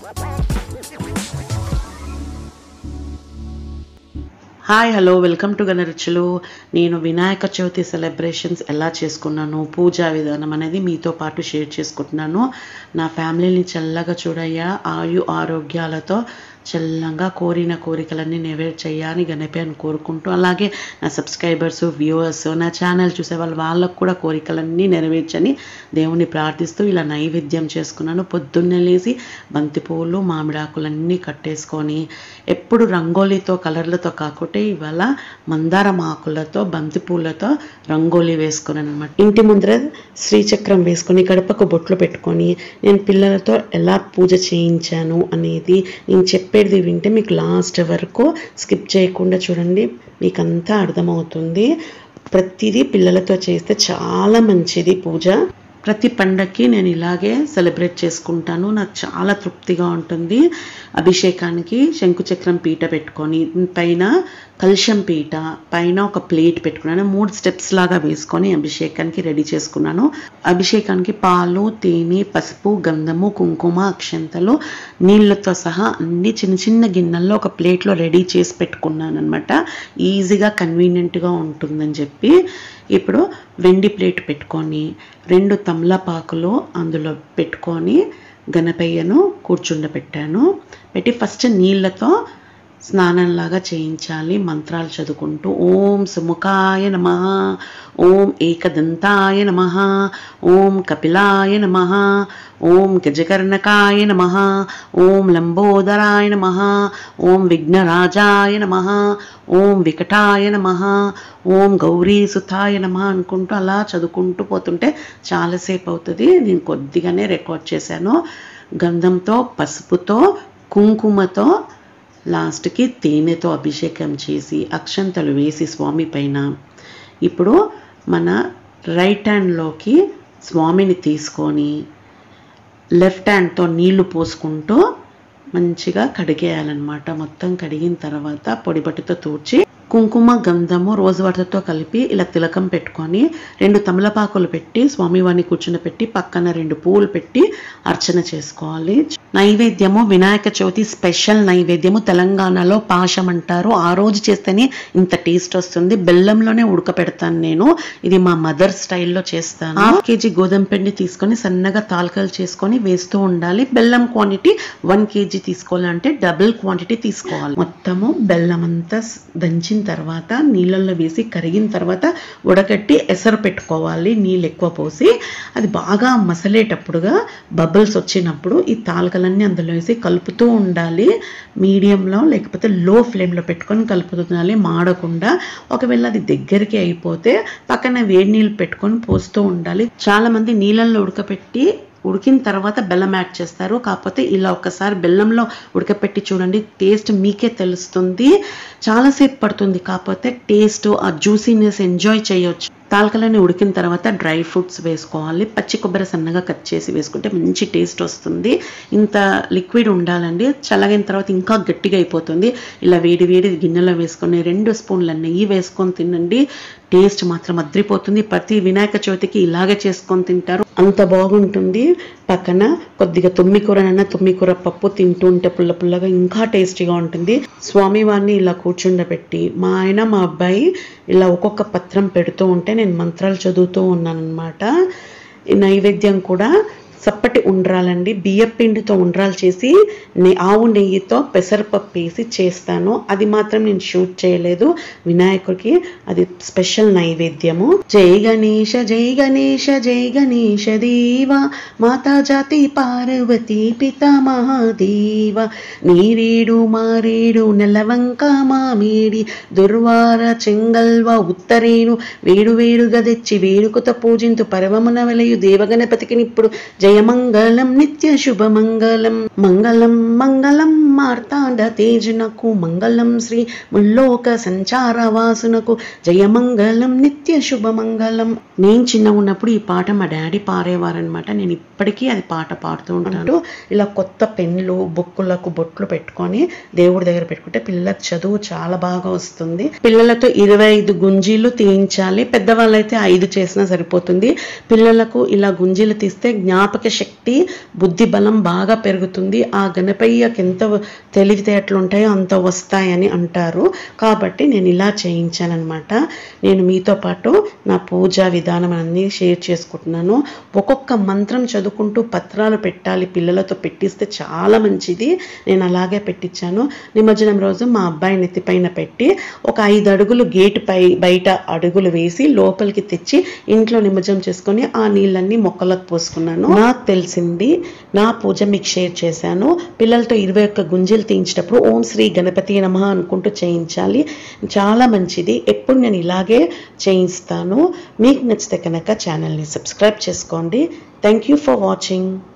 hi hello welcome to Ganaruchulu నేను Vinayaka Chavithi celebrations ఎలా చేసుకున్నాను పూజా విధానం అనేది మీతో పాటు షేర్ చేసుకుంటున్నాను నా ఫ్యామిలీని చల్లగా చూడయ్యా ఆయు ఆరోగ్యాలతో చల్లంగా కోరిన కోరికలన్నీ నెరవేర్ చేయాలని గణపతి అని కోరుకుంటూ అలాగే నా సబ్స్క్రైబర్స్ వ్యూవర్స్ నా ఛానల్ చూసే వాళ్ళు వాళ్ళకు కూడా కోరికలన్నీ నెరవేర్చని దేవుని ప్రార్థిస్తూ ఇలా నైవేద్యం చేసుకున్నాను పొద్దున్నే లేచి బంతిపూలు మామిడాకులన్నీ కట్టేసుకొని ఎప్పుడు రంగోలీతో కలర్లతో కాకుంటే ఇవాళ మందారం ఆకులతో బంతిపూలతో రంగోలీ వేసుకున్నాను అనమాట ఇంటి ముందర శ్రీచక్రం వేసుకొని గడపకు బొట్లు పెట్టుకొని నేను పిల్లలతో ఎలా పూజ చేయించాను అనేది నేను చెప్పేది వింటే మీకు లాస్ట్ వరకు స్కిప్ చేయకుండా చూడండి మీకు అంతా అర్థమవుతుంది ప్రతిదీ పిల్లలతో చేస్తే చాలా మంచిది పూజ ప్రతి పండక్కి నేను ఇలాగే సెలబ్రేట్ చేసుకుంటాను నాకు చాలా తృప్తిగా ఉంటుంది అభిషేకానికి శంకుచక్రం పీట పెట్టుకొని పైన కలుషం పీట పైన ఒక ప్లేట్ పెట్టుకున్నాను మూడు స్టెప్స్ లాగా వేసుకొని అభిషేకానికి రెడీ చేసుకున్నాను అభిషేకానికి పాలు తేనె పసుపు గంధము కుంకుమ అక్షంతలు నీళ్ళతో సహా అన్ని చిన్న చిన్న గిన్నెల్లో ఒక ప్లేట్లో రెడీ చేసి పెట్టుకున్నాను అనమాట ఈజీగా కన్వీనియంట్గా ఉంటుందని చెప్పి ఇప్పుడు వెండి ప్లేట్ పెట్టుకొని రెండు తమలపాకులు అందులో పెట్టుకొని గణపయ్యను కూర్చుండబెట్టాను పెట్టి ఫస్ట్ నీళ్ళతో స్నానంలాగా చేయించాలి మంత్రాలు చదువుకుంటూ ఓం సుముఖాయ నమ ఓం ఏకదంతాయ నమ ఓం కపిలాయ నమ ఓం గజకర్ణకాయ నమ ఓం లంబోదరాయ నమ ఓం విఘ్నరాజాయ నమ ఓం వికటాయ నమ ఓం గౌరీసుతాయ నమ అనుకుంటూ అలా చదువుకుంటూ పోతుంటే చాలాసేపు అవుతుంది నేను కొద్దిగానే రికార్డ్ చేశాను గంధంతో పసుపుతో కుంకుమతో లాస్ట్కి తేనెతో అభిషేకం చేసి అక్షంతలు వేసి స్వామి పైన ఇప్పుడు మన రైట్ హ్యాండ్లోకి స్వామిని తీసుకొని లెఫ్ట్ హ్యాండ్తో నీళ్లు పోసుకుంటూ మంచిగా కడిగేయాలన్నమాట మొత్తం కడిగిన తర్వాత పొడిబట్టతో తూర్చి కుంకుమ గంధము రోజు వాటర్తో కలిపి ఇలా తిలకం పెట్టుకొని రెండు తమలపాకులు పెట్టి స్వామివారిని కూర్చుని పెట్టి పక్కన రెండు పువ్వులు పెట్టి అర్చన చేసుకోవాలి నైవేద్యము వినాయక చవితి స్పెషల్ నైవేద్యము తెలంగాణలో పాశం అంటారు ఆ రోజు చేస్తేనే ఇంత టేస్ట్ వస్తుంది బెల్లంలోనే ఉడకపెడతాను నేను ఇది మా మదర్ స్టైల్లో చేస్తాను హాఫ్ కేజీ గోధుమ పిండి తీసుకొని సన్నగా తాలకలు చేసుకొని వేస్తూ ఉండాలి బెల్లం క్వాంటిటీ వన్ కేజీ తీసుకోవాలంటే డబుల్ క్వాంటిటీ తీసుకోవాలి మొత్తము బెల్లం అంతా దంచిన తర్వాత నీళ్ళల్లో వేసి కరిగిన తర్వాత ఉడకట్టి ఎసరు పెట్టుకోవాలి నీళ్ళు ఎక్కువ పోసి అది బాగా మసలేటప్పుడుగా బబుల్స్ వచ్చినప్పుడు ఈ తాలకలన్నీ అందులో వేసి కలుపుతూ ఉండాలి మీడియంలో లేకపోతే లో ఫ్లేమ్లో పెట్టుకొని కలుపుతుండాలి మాడకుండా ఒకవేళ అది దగ్గరికి అయిపోతే పక్కన వేడి నీళ్ళు పెట్టుకొని పోస్తూ ఉండాలి చాలామంది నీళ్ళల్లో ఉడకపెట్టి ఉడికిన తర్వాత బెల్లం యాడ్ చేస్తారు కాకపోతే ఇలా ఒకసారి బెల్లంలో ఉడకపెట్టి చూడండి టేస్ట్ మీకే తెలుస్తుంది చాలాసేపు పడుతుంది కాకపోతే టేస్ట్ ఆ జ్యూసీనెస్ ఎంజాయ్ చేయొచ్చు తాలకలని ఉడికిన తర్వాత డ్రై ఫ్రూట్స్ వేసుకోవాలి పచ్చి కొబ్బరి సన్నగా కట్ చేసి వేసుకుంటే మంచి టేస్ట్ వస్తుంది ఇంత లిక్విడ్ ఉండాలండి చల్లగిన తర్వాత ఇంకా గట్టిగా అయిపోతుంది ఇలా వేడి వేడి గిన్నెలో వేసుకొని రెండు స్పూన్ల నెయ్యి వేసుకొని తినండి టేస్ట్ మాత్రం అద్రిపోతుంది ప్రతి వినాయక చవితికి ఇలాగే చేసుకొని తింటారు అంత బాగుంటుంది పక్కన కొద్దిగా తుమ్మికూరనన్నా తుమ్మికూర పప్పు తింటుంటే పుల్ల పుల్లగా ఇంకా టేస్టీగా ఉంటుంది స్వామివారిని ఇలా కూర్చుండబెట్టి మా ఆయన మా అబ్బాయి ఇలా ఒక్కొక్క పత్రం పెడుతూ ఉంటే నేను మంత్రాలు చదువుతూ ఉన్నాను అనమాట ఈ నైవేద్యం కూడా సప్పటి ఉండ్రాలండి బియ్యం పిండితో ఉండ్రాలు చేసి నే ఆవు నెయ్యితో పెసరపప్పు వేసి చేస్తాను అది మాత్రం నేను షూట్ చేయలేదు వినాయకుడికి అది స్పెషల్ నైవేద్యము జై గణేష జై గణేష జై గణేష దేవ మాతా జాతి పార్వతీ పిత మహాదేవ నీరేడు మారేడు నెలవంక మామేడి దుర్వార చెంగల్వ ఉత్తరేను వేడు వేడుగా తెచ్చి వేడుకతో పూజింతు పర్వమున వెలయు దేవగణపతికి ఇప్పుడు జయమంగళం నిత్య శుభమంగళం మంగళం మంగళం మార్తాండ తేజునకు మంగళం శ్రీ ముల్లోక సంచార వాసునకు జయమంగళం నిత్య శుభమంగళం నేను చిన్న ఉన్నప్పుడు ఈ పాట మా డాడీ పాడేవారనమాట నేను ఇప్పటికీ అది పాట పాడుతూ ఉంటాను ఇలా కొత్త పెన్నులు బుక్కులకు బొట్లు పెట్టుకొని దేవుడి దగ్గర పెట్టుకుంటే పిల్లలకు చదువు చాలా బాగా వస్తుంది పిల్లలతో ఇరవై ఐదు గుంజీలు తీయించాలి పెద్దవాళ్ళైతే ఐదు చేసినా సరిపోతుంది పిల్లలకు ఇలా గుంజీలు తీస్తే జ్ఞాపక జ్ఞాపక శక్తి బుద్ధి బలం బాగా పెరుగుతుంది ఆ గణపయ్యకి ఎంత తెలివితేటలు ఉంటాయో అంత వస్తాయని అంటారు కాబట్టి నేను ఇలా చేయించానమాట నేను మీతో పాటు నా పూజా విధానం అన్నీ షేర్ చేసుకుంటున్నాను ఒక్కొక్క మంత్రం చదువుకుంటూ పత్రాలు పెట్టాలి పిల్లలతో పెట్టిస్తే చాలా మంచిది నేను అలాగే పెట్టించాను నిమజ్జనం రోజు మా అబ్బాయి నెత్తిపైన పెట్టి ఒక ఐదు అడుగులు గేటు పై బయట అడుగులు వేసి లోపలికి తెచ్చి ఇంట్లో నిమజ్జనం చేసుకొని ఆ నీళ్ళన్నీ మొక్కలకు పోసుకున్నాను నాకు తెలిసింది నా పూజ మీకు షేర్ చేశాను పిల్లలతో ఇరవై ఒక్క గుంజలు తీయించేటప్పుడు ఓం శ్రీ గణపతి నమ అనుకుంటూ చేయించాలి చాలా మంచిది ఎప్పుడు నేను ఇలాగే చేయిస్తాను మీకు నచ్చితే కనుక ఛానల్ని సబ్స్క్రైబ్ చేసుకోండి థ్యాంక్ యూ ఫర్ వాచింగ్